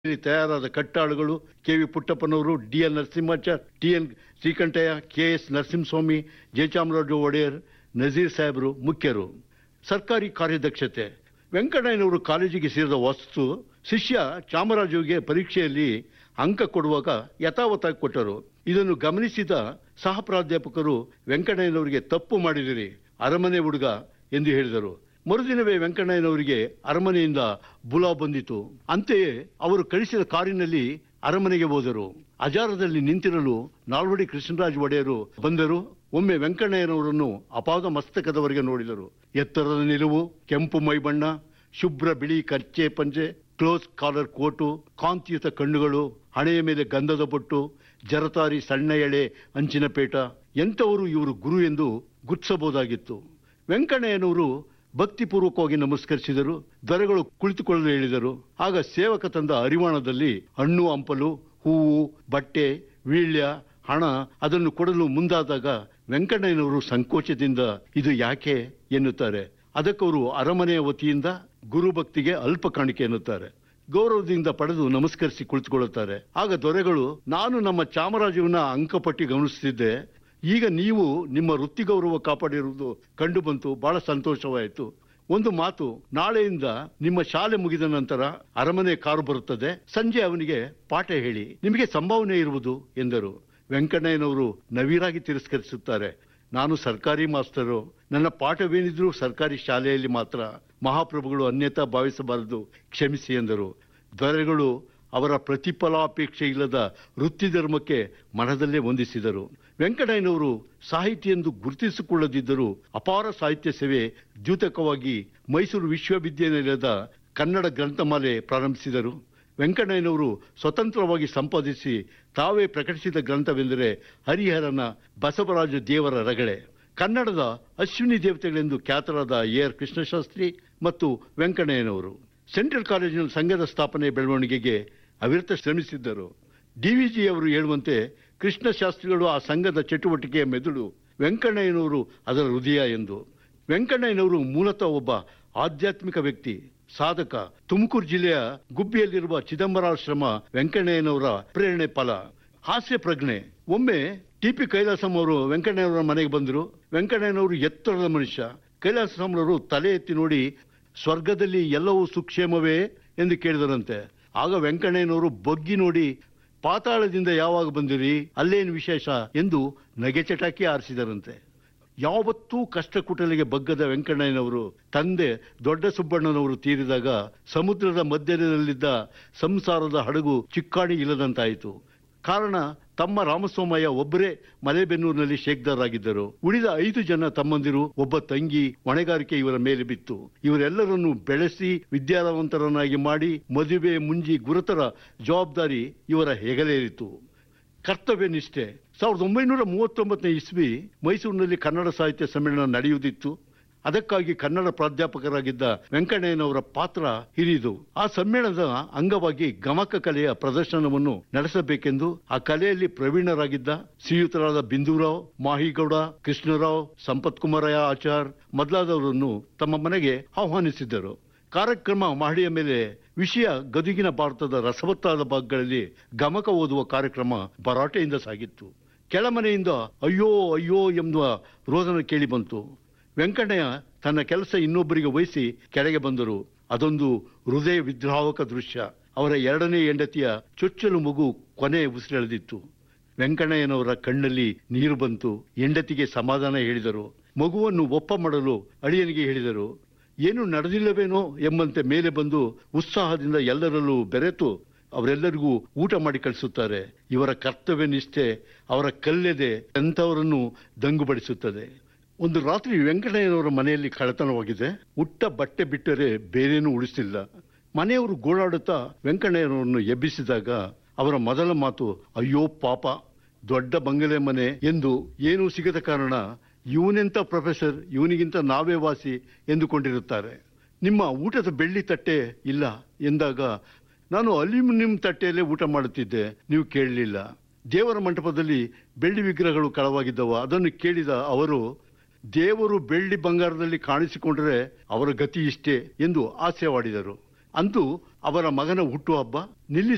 ಇಲ್ಲಿ ತಯಾರಾದ ಕಟ್ಟಾಳುಗಳು ಕೆ ವಿ ಪುಟ್ಟಪ್ಪನವರು D N Narasimhachar T N Srikantaiah K S Narasimhaswamy Jayachamaraju Wodeyar Nazeer ಸಾಹೇಬರು ಮುಖ್ಯರು ಸರ್ಕಾರಿ ಕಾರ್ಯದಕ್ಷತೆ ವೆಂಕಣ್ಣಯ್ಯನವರು ಕಾಲೇಜಿಗೆ ಸೇರಿದ ವಸ್ತು ಶಿಷ್ಯ ಚಾಮರಾಜುಗೆ ಪರೀಕ್ಷೆಯಲ್ಲಿ ಅಂಕ ಕೊಡುವಾಗ ಯಥಾವತ್ತಾಗಿ ಕೊಟ್ಟರು ಇದನ್ನು ಗಮನಿಸಿದ ಸಹ ಪ್ರಾಧ್ಯಾಪಕರು ವೆಂಕಣ್ಣಯ್ಯನವರಿಗೆ ತಪ್ಪು ಮಾಡಿದಿರಿ ಅರಮನೆ ಹುಡುಗ ಎಂದು ಹೇಳಿದರು ಮರುದಿನವೇ ವೆಂಕಣ್ಣಯ್ಯನವರಿಗೆ ಅರಮನೆಯಿಂದ ಬುಲಾ ಬಂದಿತು ಅಂತೆಯೇ ಅವರು ಕಳಿಸಿದ ಕಾರಿನಲ್ಲಿ ಅರಮನೆಗೆ ಹೋದರು ಅಜಾರದಲ್ಲಿ ನಿಂತಿರಲು ನಾಲ್ವಡಿ ಕೃಷ್ಣರಾಜ ಒಡೆಯರು ಬಂದರು ಒಮ್ಮೆ ವೆಂಕಣ್ಣಯ್ಯನವರನ್ನು ಅಪಾದ ಮಸ್ತಕದವರೆಗೆ ನೋಡಿದರು ಎತ್ತರದ ನಿಲುವು ಕೆಂಪು ಮೈಬಣ್ಣ ಶುಭ್ರ ಬಿಳಿ ಕಚ್ಚೆ ಪಂಚೆ ಕ್ಲೋಸ್ ಕಾಲರ್ ಕೋಟು ಕಾಂತಿಯುತ ಕಣ್ಣುಗಳು ಹಣೆಯ ಮೇಲೆ ಗಂಧದ ಬೊಟ್ಟು ಜರತಾರಿ ಸಣ್ಣ ಎಳೆ ಅಂಚಿನ ಪೇಟ ಎಂಥವರು ಇವರು ಗುರು ಎಂದು ಗುರ್ತಿಸಬಹುದಾಗಿತ್ತು ವೆಂಕಣ್ಣಯ್ಯನವರು ಭಕ್ತಿಪೂರ್ವಕವಾಗಿ ನಮಸ್ಕರಿಸಿದರು ದೊರೆಗಳು ಕುಳಿತುಕೊಳ್ಳಲು ಹೇಳಿದರು ಆಗ ಸೇವಕ ತಂದ ಅರಿವಾಣದಲ್ಲಿ ಹಣ್ಣು ಹಂಪಲು ಹೂವು ಬಟ್ಟೆ ವೀಳ್ಯ ಹಣ ಅದನ್ನು ಕೊಡಲು ಮುಂದಾದಾಗ ವೆಂಕಣ್ಣಯ್ಯನವರು ಸಂಕೋಚದಿಂದ ಇದು ಯಾಕೆ ಎನ್ನುತ್ತಾರೆ ಅದಕ್ಕವರು ಅರಮನೆಯ ವತಿಯಿಂದ ಗುರುಭಕ್ತಿಗೆ ಅಲ್ಪ ಕಾಣಿಕೆ ಎನ್ನುತ್ತಾರೆ ಗೌರವದಿಂದ ಪಡೆದು ನಮಸ್ಕರಿಸಿ ಕುಳಿತುಕೊಳ್ಳುತ್ತಾರೆ ಆಗ ದೊರೆಗಳು ನಾನು ನಮ್ಮ ಚಾಮರಾಜುವಿನ ಅಂಕಪಟ್ಟಿ ಗಮನಿಸುತ್ತಿದ್ದೆ ಈಗ ನೀವು ನಿಮ್ಮ ವೃತ್ತಿ ಗೌರವ ಕಾಪಾಡಿರುವುದು ಕಂಡು ಬಂತು ಬಹಳ ಸಂತೋಷವಾಯಿತು ಒಂದು ಮಾತು ನಾಳೆಯಿಂದ ನಿಮ್ಮ ಶಾಲೆ ಮುಗಿದ ನಂತರ ಅರಮನೆ ಕಾರು ಬರುತ್ತದೆ ಸಂಜೆ ಅವನಿಗೆ ಪಾಠ ಹೇಳಿ ನಿಮಗೆ ಸಂಭಾವನೆ ಇರುವುದು ಎಂದರು ವೆಂಕಣ್ಣಯ್ಯನವರು ನವಿರಾಗಿ ತಿರಸ್ಕರಿಸುತ್ತಾರೆ ನಾನು ಸರ್ಕಾರಿ ಮಾಸ್ತರು ನನ್ನ ಪಾಠವೇನಿದ್ರೂ ಸರ್ಕಾರಿ ಶಾಲೆಯಲ್ಲಿ ಮಾತ್ರ ಮಹಾಪ್ರಭುಗಳು ಅನ್ಯತಾ ಭಾವಿಸಬಾರದು ಕ್ಷಮಿಸಿ ಎಂದರು ದೊರೆಗಳು ಅವರ ಪ್ರತಿಫಲಾಪೇಕ್ಷೆ ಇಲ್ಲದ ವೃತ್ತಿ ಧರ್ಮಕ್ಕೆ ಮನದಲ್ಲೇ ವಂದಿಸಿದರು ವೆಂಕಟಯ್ಯನವರು ಸಾಹಿತಿ ಎಂದು ಗುರುತಿಸಿಕೊಳ್ಳದಿದ್ದರೂ ಅಪಾರ ಸಾಹಿತ್ಯ ಸೇವೆ ದ್ಯೂತಕವಾಗಿ ಮೈಸೂರು ವಿಶ್ವವಿದ್ಯಾನಿಲಯದ ಕನ್ನಡ ಗ್ರಂಥಮಾಲೆ ಪ್ರಾರಂಭಿಸಿದರು ವೆಂಕಣ್ಣಯ್ಯನವರು ಸ್ವತಂತ್ರವಾಗಿ ಸಂಪಾದಿಸಿ ತಾವೇ ಪ್ರಕಟಿಸಿದ ಗ್ರಂಥವೆಂದರೆ ಹರಿಹರನ ಬಸವರಾಜ ದೇವರ ರಗಳೆ ಕನ್ನಡದ ಅಶ್ವಿನಿ ದೇವತೆಗಳೆಂದು ಖ್ಯಾತರಾದ ಎ ಆರ್ ಕೃಷ್ಣಶಾಸ್ತ್ರಿ ಮತ್ತು ವೆಂಕಣ್ಣಯ್ಯನವರು ಸೆಂಟ್ರಲ್ ಕಾಲೇಜಿನ ಸಂಘದ ಸ್ಥಾಪನೆ ಬೆಳವಣಿಗೆಗೆ ಅವಿರತ ಶ್ರಮಿಸಿದ್ದರು ಡಿವಿಜಿ ಅವರು ಹೇಳುವಂತೆ ಕೃಷ್ಣಶಾಸ್ತ್ರಿಗಳು ಆ ಸಂಘದ ಚಟುವಟಿಕೆಯ ಮೆದುಳು ವೆಂಕಣ್ಣಯ್ಯನವರು ಅದರ ಹೃದಯ ಎಂದು ವೆಂಕಣ್ಣಯ್ಯನವರು ಮೂಲತಃ ಒಬ್ಬ ಆಧ್ಯಾತ್ಮಿಕ ವ್ಯಕ್ತಿ ಸಾಧಕ ತುಮಕೂರು ಜಿಲ್ಲೆಯ ಗುಬ್ಬಿಯಲ್ಲಿರುವ ಚಿದಂಬರಾಶ್ರಮ ವೆಂಕಣ್ಣಯ್ಯನವರ ಪ್ರೇರಣೆ ಫಲ ಹಾಸ್ಯ ಪ್ರಜ್ಞೆ ಒಮ್ಮೆ ಟಿಪಿ ಕೈಲಾಸಂ ಅವರು ವೆಂಕಣ್ಣಯ್ಯನವರ ಮನೆಗೆ ಬಂದರು ವೆಂಕಣ್ಣಯ್ಯನವರು ಎತ್ತರದ ಮನುಷ್ಯ ಕೈಲಾಸಂರವರು ತಲೆ ಎತ್ತಿ ನೋಡಿ ಸ್ವರ್ಗದಲ್ಲಿ ಎಲ್ಲವೂ ಸುಕ್ಷೇಮವೇ ಎಂದು ಕೇಳಿದರಂತೆ ಆಗ ವೆಂಕಣ್ಣಯ್ಯನವರು ಬಗ್ಗಿ ನೋಡಿ ಪಾತಾಳದಿಂದ ಯಾವಾಗ ಬಂದಿರಿ ಅಲ್ಲೇನು ವಿಶೇಷ ಎಂದು ನಗೆ ಚಟಾಕಿ ಆರಿಸಿದರಂತೆ ಯಾವತ್ತೂ ಕಷ್ಟ ಕುಟಲಿಗೆ ಬಗ್ಗದ ವೆಂಕಣ್ಣಯ್ಯನವರು ತಂದೆ ದೊಡ್ಡ ಸುಬ್ಬಣ್ಣನವರು ತೀರಿದಾಗ ಸಮುದ್ರದ ಮಧ್ಯದಲ್ಲಿದ್ದ ಸಂಸಾರದ ಹಡಗು ಚಿಕ್ಕಾಣಿ ಇಲ್ಲದಂತಾಯಿತು ಕಾರಣ ತಮ್ಮ ರಾಮಸ್ವಾಮಯ್ಯ ಒಬ್ಬರೇ ಮಲೆಬೆನ್ನೂರಿನಲ್ಲಿ ಶೇಕ್ದಾರಾಗಿದ್ದರು ಉಳಿದ ಐದು ಜನ ತಮ್ಮಂದಿರು ಒಬ್ಬ ತಂಗಿ ಹೊಣೆಗಾರಿಕೆ ಇವರ ಮೇಲೆ ಬಿತ್ತು ಇವರೆಲ್ಲರನ್ನು ಬೆಳೆಸಿ ವಿದ್ಯಾವಂತರನ್ನಾಗಿ ಮಾಡಿ ಮದುವೆ ಮುಂಜಿ ಗುರುತರ ಜವಾಬ್ದಾರಿ ಇವರ ಹೆಗಲೇರಿತು ಕರ್ತವ್ಯ ನಿಷ್ಠೆ ಸಾವಿರದ ಒಂಬೈನೂರ ಮೂವತ್ತೊಂಬತ್ತನೇ ಇಸ್ವಿ ಮೈಸೂರಿನಲ್ಲಿ ಕನ್ನಡ ಸಾಹಿತ್ಯ ಸಮ್ಮೇಳನ ನಡೆಯುವುದಿತ್ತು ಅದಕ್ಕಾಗಿ ಕನ್ನಡ ಪ್ರಾಧ್ಯಾಪಕರಾಗಿದ್ದ ವೆಂಕಣ್ಣಯ್ಯನವರ ಪಾತ್ರ ಹಿರಿದು ಆ ಸಮ್ಮೇಳನದ ಅಂಗವಾಗಿ ಗಮಕ ಕಲೆಯ ಪ್ರದರ್ಶನವನ್ನು ನಡೆಸಬೇಕೆಂದು ಆ ಕಲೆಯಲ್ಲಿ ಪ್ರವೀಣರಾಗಿದ್ದ ಶ್ರೀಯುತರಾದ ಬಿಂದೂರಾವ್ ಮಾಹಿಗೌಡ ಕೃಷ್ಣರಾವ್ ಸಂಪತ್ ಕುಮಾರಯ್ಯ ಆಚಾರ್ ಮೊದಲಾದವರನ್ನು ತಮ್ಮ ಮನೆಗೆ ಆಹ್ವಾನಿಸಿದ್ದರು ಕಾರ್ಯಕ್ರಮ ಮಹಡಿಯ ಮೇಲೆ ವಿಷಯ ಗದುಗಿನ ಭಾರತದ ರಸವತ್ತಾದ ಭಾಗಗಳಲ್ಲಿ ಗಮಕ ಓದುವ ಕಾರ್ಯಕ್ರಮ ಭರಾಟೆಯಿಂದ ಸಾಗಿತ್ತು ಕೆಳಮನೆಯಿಂದ ಅಯ್ಯೋ ಅಯ್ಯೋ ಎಂಬ ರೋದನ ಕೇಳಿ ಬಂತು ವೆಂಕಣ್ಣಯ್ಯ ತನ್ನ ಕೆಲಸ ಇನ್ನೊಬ್ಬರಿಗೆ ವಹಿಸಿ ಕೆಳಗೆ ಬಂದರು ಅದೊಂದು ಹೃದಯ ವಿದ್ರಾವಕ ದೃಶ್ಯ ಅವರ ಎರಡನೇ ಹೆಂಡತಿಯ ಚೊಚ್ಚಲು ಮಗು ಕೊನೆ ಉಸಿರೆಳೆದಿತ್ತು ವೆಂಕಣ್ಣಯ್ಯನವರ ಕಣ್ಣಲ್ಲಿ ನೀರು ಬಂತು ಹೆಂಡತಿಗೆ ಸಮಾಧಾನ ಹೇಳಿದರು ಮಗುವನ್ನು ಒಪ್ಪ ಮಾಡಲು ಅಳಿಯನಿಗೆ ಹೇಳಿದರು ಏನು ನಡೆದಿಲ್ಲವೇನೋ ಎಂಬಂತೆ ಮೇಲೆ ಬಂದು ಉತ್ಸಾಹದಿಂದ ಎಲ್ಲರಲ್ಲೂ ಬೆರೆತು ಅವರೆಲ್ಲರಿಗೂ ಊಟ ಮಾಡಿ ಕಳಿಸುತ್ತಾರೆ ಇವರ ಕರ್ತವ್ಯ ನಿಷ್ಠೆ ಅವರ ಕಲ್ಲೆದೆ ಎಂಥವರನ್ನು ದಂಗುಬಡಿಸುತ್ತದೆ ಒಂದು ರಾತ್ರಿ ವೆಂಕಟಯ್ಯನವರ ಮನೆಯಲ್ಲಿ ಕಳ್ಳತನವಾಗಿದೆ ಉಟ್ಟ ಬಟ್ಟೆ ಬಿಟ್ಟರೆ ಬೇರೇನೂ ಉಳಿಸಿಲ್ಲ ಮನೆಯವರು ಗೋಳಾಡುತ್ತಾ ವೆಂಕಣ್ಣಯ್ಯನವರನ್ನು ಎಬ್ಬಿಸಿದಾಗ ಅವರ ಮೊದಲ ಮಾತು ಅಯ್ಯೋ ಪಾಪ ದೊಡ್ಡ ಬಂಗಲೆ ಮನೆ ಎಂದು ಏನೂ ಸಿಗದ ಕಾರಣ ಇವನೆಂತ ಪ್ರೊಫೆಸರ್ ಇವನಿಗಿಂತ ನಾವೇ ವಾಸಿ ಎಂದುಕೊಂಡಿರುತ್ತಾರೆ ನಿಮ್ಮ ಊಟದ ಬೆಳ್ಳಿ ತಟ್ಟೆ ಇಲ್ಲ ಎಂದಾಗ ನಾನು ಅಲ್ಯೂಮಿನಿಯಂ ತಟ್ಟೆಯಲ್ಲೇ ಊಟ ಮಾಡುತ್ತಿದ್ದೆ ನೀವು ಕೇಳಲಿಲ್ಲ ದೇವರ ಮಂಟಪದಲ್ಲಿ ಬೆಳ್ಳಿ ವಿಗ್ರಹಗಳು ಕಳವಾಗಿದ್ದವು ಅದನ್ನು ಕೇಳಿದ ಅವರು ದೇವರು ಬೆಳ್ಳಿ ಬಂಗಾರದಲ್ಲಿ ಕಾಣಿಸಿಕೊಂಡರೆ ಅವರ ಗತಿ ಇಷ್ಟೇ ಎಂದು ಆಸೆವಾಡಿದರು ಅಂತೂ ಅವರ ಮಗನ ಹುಟ್ಟುಹಬ್ಬ ನಿಲ್ಲಿಸ